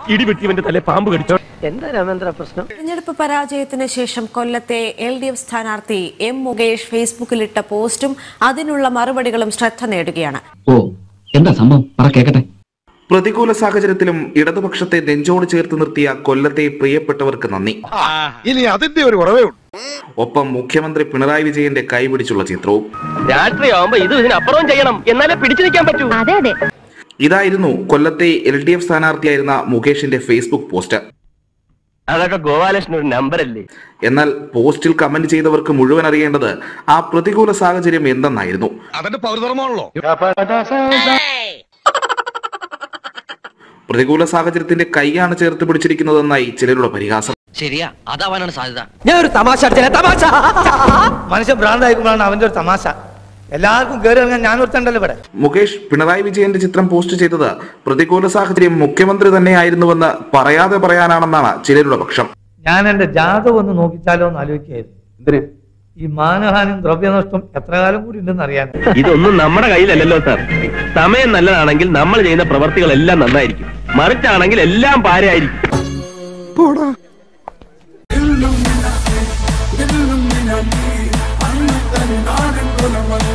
ഇടിവെട്ടിവന്റെ തലേ പാമ്പ് കടിച്ചോ എന്താ രാമേന്ദ്ര പ്രശ്നം തെരഞ്ഞെടുപ്പ് പരാജയത്തിന് ശേഷം കൊല്ലത്തെ എൽ ഡി എഫ് സ്ഥാനാർത്ഥി എം മുകേഷ് ഫേസ്ബുക്കിലിട്ട പോസ്റ്റും അതിനുള്ള മറുപടികളും ശ്രദ്ധ നേടുകയാണ് ഓ എന്താ സംഭവം പറ കേക്കട്ടെ പ്രതികൂല സാഹചര്യത്തിലും ഇടതുപക്ഷത്തെ നെഞ്ചോട് ചേർത്ത് നിർത്തിയ കൊല്ലത്തെ പ്രിയപ്പെട്ടവർക്ക് നന്ദി ഇനി അതിന്റെ ഒരു കുറവേ ഉള്ളൂ ഒപ്പം മുഖ്യമന്ത്രി പിണറായി വിജയന്റെ കൈപിടിച്ചുള്ള ചിത്രവും രാത്രിയാവുമ്പോ ഇത് ഇതിനപ്പുറവും ചെയ്യണം എന്നാലേ പിടിച്ചു നിൽക്കാൻ പറ്റൂ അതെ അതെ ഇതായിരുന്നു കൊല്ലത്തെ എൽ ഡി എഫ് സ്ഥാനാർത്ഥിയായിരുന്ന മുകേഷിന്റെ ഫേസ്ബുക്ക് പോസ്റ്റ് അതൊക്കെ ഗോപാലകൃഷ്ണൻ ഒരു നമ്പറല്ലേ എന്നാൽ പോസ്റ്റിൽ കമന്റ് ചെയ്തവർക്ക് മുഴുവൻ അറിയേണ്ടത് ആ പ്രതികൂല സാഹചര്യം എന്തെന്നായിരുന്നു അതിന്റെ പൗരധർമ്മമാണല്ലോ പ്രതികൂല സാഹചര്യത്തിന്റെ കൈയാണ് ചേർത്ത് പിടിച്ചിരിക്കുന്നതെന്നായി ചിലരുടെ പരിഹാസം ശരിയാ അതാവാനാണ് സാധ്യത ഞാൻ ഒരു തമാശ അടിച്ചേ തമാശ മനുഷ്യൻ ഭ്രാന്തായിരിക്കുമ്പോഴാണ് അവന്റെ ഒരു തമാശ എല്ലാവർക്കും കയറി ഇറങ്ങാൻ ഞാൻ ഒരുത്തണ്ടല്ലോ ഇവിടെ മുകേഷ് പിണറായി വിജയന്റെ ചിത്രം പോസ്റ്റ് ചെയ്തത് പ്രതികൂല സാഹചര്യം മുഖ്യമന്ത്രി തന്നെയായിരുന്നുവെന്ന് പറയാതെ പറയാനാണെന്നാണ് ചിലരുടെ പക്ഷം ഞാൻ എന്റെ ജാതകം ഒന്ന് നോക്കിച്ചാലോ എന്ന് ആലോചിക്കായിരുന്നു ഈ മാനഹാനും ദ്രവ്യനഷ്ടം എത്ര കാലം കൂടി ഉണ്ടെന്ന് അറിയാൻ ഇതൊന്നും നമ്മുടെ കയ്യിലല്ലല്ലോ സാർ സമയം നല്ലതാണെങ്കിൽ നമ്മൾ ചെയ്യുന്ന പ്രവർത്തികളെല്ലാം നന്നായിരിക്കും മറിച്ചാണെങ്കിൽ എല്ലാം പാരയായിരിക്കും Illuminati, Illuminati, I'm the